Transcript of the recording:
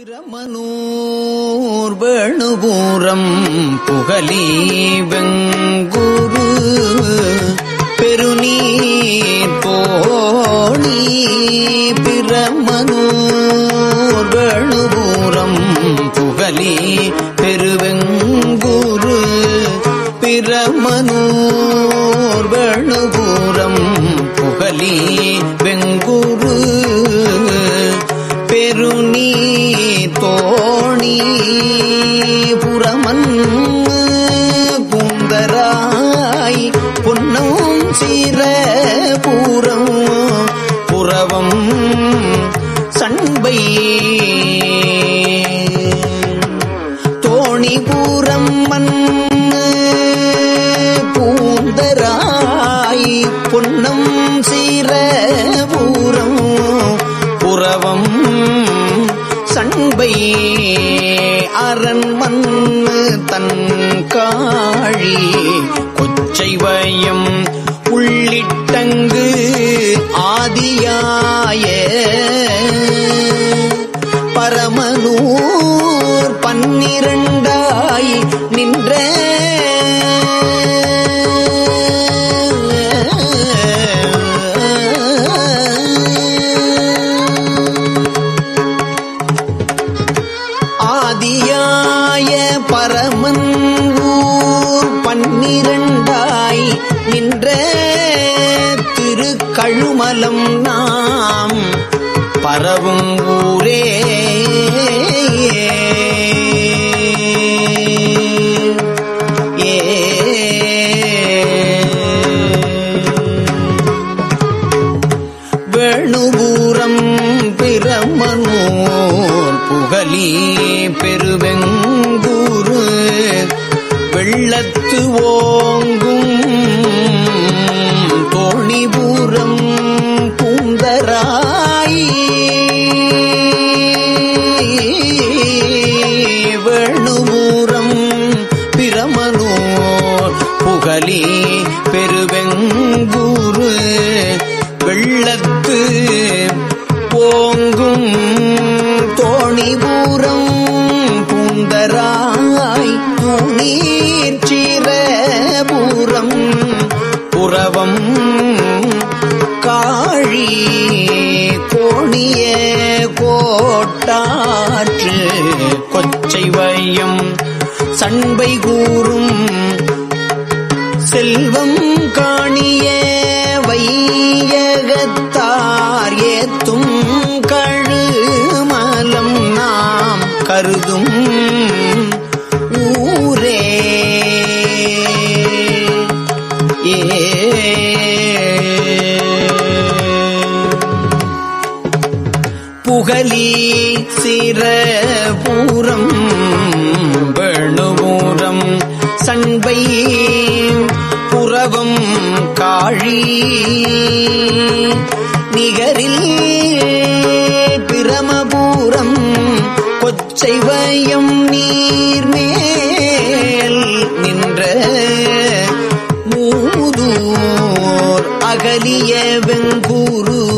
பிரமனூர் வேணுபூரம் புகலி வெங்குரு பெருநீர் போனி பிரமனூர் வேணுபூரம் புகலி பெருவெங்குரு பிரமனூர் வேணுபூரம் புகலி வெங்குரு பெருநீ தோணி புறமன் பூந்தராய் பொன்னம் சீர பூரம் புறவம் சண்பை தோணி பூரம் மண் பூந்தராய் பொன்னம் சீர பூரம் புறவம் சண்பை அரண்மன் தன் காழி கொச்சை வயம் உள்ளிட்டங்கு ஆதியாய பரமனூர் பன்னிரண்டாய் நின்ற ஆதியாய பரமன் ஊர் பன்னிரண்டாய் நின்ற திருக்கழுமலம் நாம் பரவும் ஊரே வேணுபூரம் பிரமனூர் புகலி பெருவெங்கூரு வெள்ளத்து ஓங்கும் தோணிபூரம் பூந்தராய் வேணுபூரம் பிரமனூர் புகலி பெருவெங்கூரு வெள்ளத்து ஓங்கும் தோணிபூரம் பூந்தராய் துணீர் பூரம் புறவம் காழி கோணிய கோட்டாற்று கொச்சை வையம் சண்பை கூறும் செல்வம் காணிய வையகத்தார் ஏத்தும் கழுமலம் நாம் கருதும் ஊரே ஏ புகலி சிற பூரம் வேணுபூரம் சண்பை புறவம் காழி நிகரில் பிரமபூரம் கொச்சைவயம் நீர்மேல் நின்ற மூதூர் அகலிய வெங்கூரு